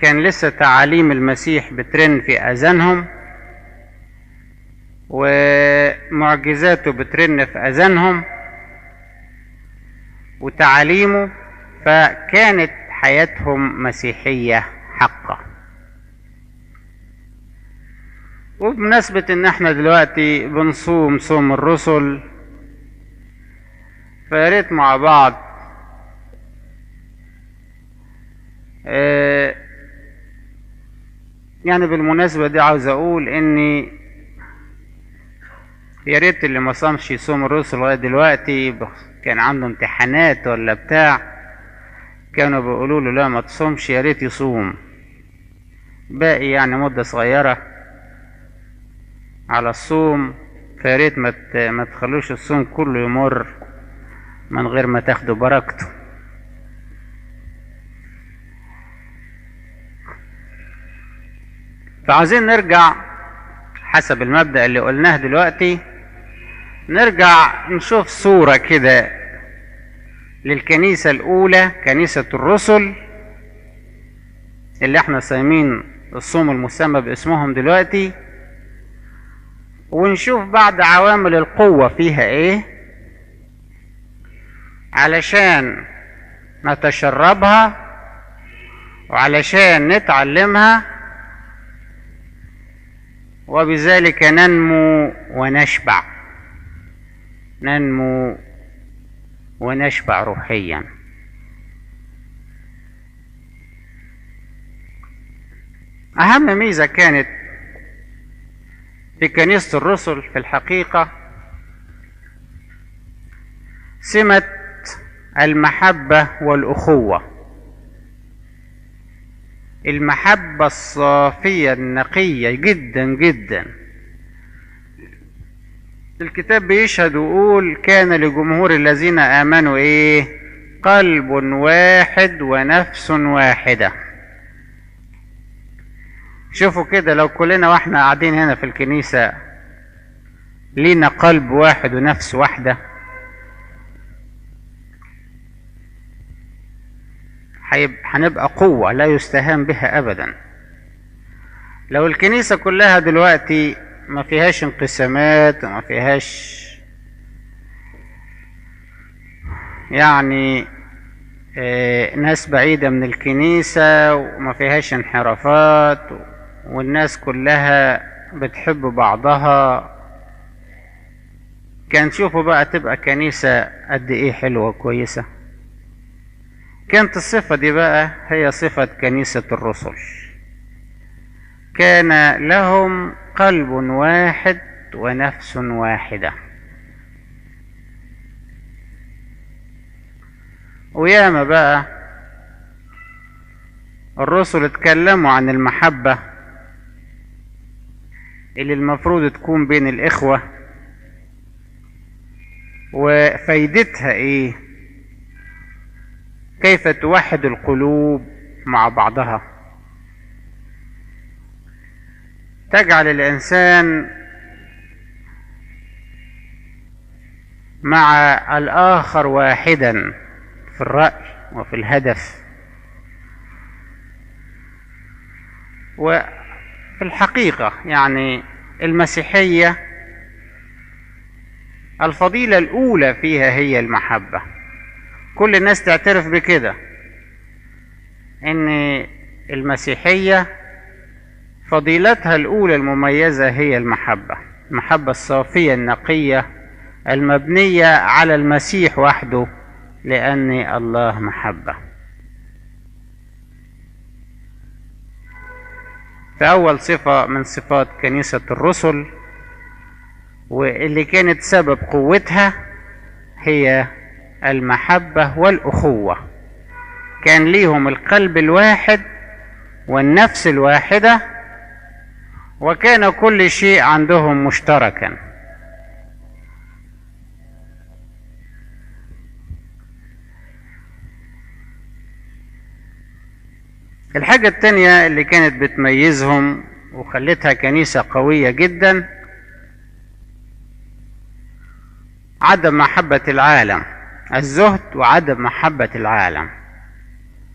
كان لسه تعاليم المسيح بترن في اذانهم ومعجزاته بترن في اذانهم وتعاليمه فكانت حياتهم مسيحيه حقا وبمناسبة ان احنا دلوقتي بنصوم صوم الرسل فياريت مع بعض اه يعني بالمناسبة دي عاوز اقول اني يا ريت اللي ما صامش يصوم الرسل لغاية دلوقتي كان عنده امتحانات ولا بتاع كانوا بيقولوا له لا ما تصومش يا ريت يصوم باقي يعني مدة صغيرة على الصوم فيا ريت ما ما تخلوش الصوم كله يمر من غير ما تاخدوا بركته فعايزين نرجع حسب المبدأ اللي قلناه دلوقتي نرجع نشوف صورة كده للكنيسة الأولى كنيسة الرسل اللي احنا صايمين الصوم المسمى باسمهم دلوقتي ونشوف بعض عوامل القوة فيها ايه علشان نتشربها وعلشان نتعلمها وبذلك ننمو ونشبع ننمو ونشبع روحيا أهم ميزة كانت في كنيسة الرسل في الحقيقة سمة المحبة والأخوة المحبة الصافية النقية جدا جدا الكتاب بيشهد ويقول كان لجمهور الذين آمنوا إيه قلب واحد ونفس واحدة شوفوا كده لو كلنا واحنا قاعدين هنا في الكنيسة لينا قلب واحد ونفس واحدة هنبقى قوة لا يستهان بها أبدا لو الكنيسة كلها دلوقتي ما فيهاش انقسامات وما فيهاش يعني اه ناس بعيدة من الكنيسة وما فيهاش انحرافات والناس كلها بتحب بعضها كان شوفوا بقى تبقى كنيسة قد ايه حلوة كويسة كانت الصفة دي بقى هي صفة كنيسة الرسل كان لهم قلب واحد ونفس واحدة وياما بقى الرسل اتكلموا عن المحبة اللي المفروض تكون بين الإخوة وفايدتها ايه كيف توحد القلوب مع بعضها تجعل الانسان مع الاخر واحدا في الراي وفي الهدف وفي الحقيقه يعني المسيحيه الفضيله الاولى فيها هي المحبه كل الناس تعترف بكده ان المسيحيه فضيلتها الاولى المميزه هي المحبه المحبه الصافيه النقيه المبنيه على المسيح وحده لان الله محبه فاول صفه من صفات كنيسه الرسل واللي كانت سبب قوتها هي المحبة والأخوة كان ليهم القلب الواحد والنفس الواحدة وكان كل شيء عندهم مشتركا الحاجة التانية اللي كانت بتميزهم وخلتها كنيسة قوية جدا عدم محبة العالم الزهد وعدم محبة العالم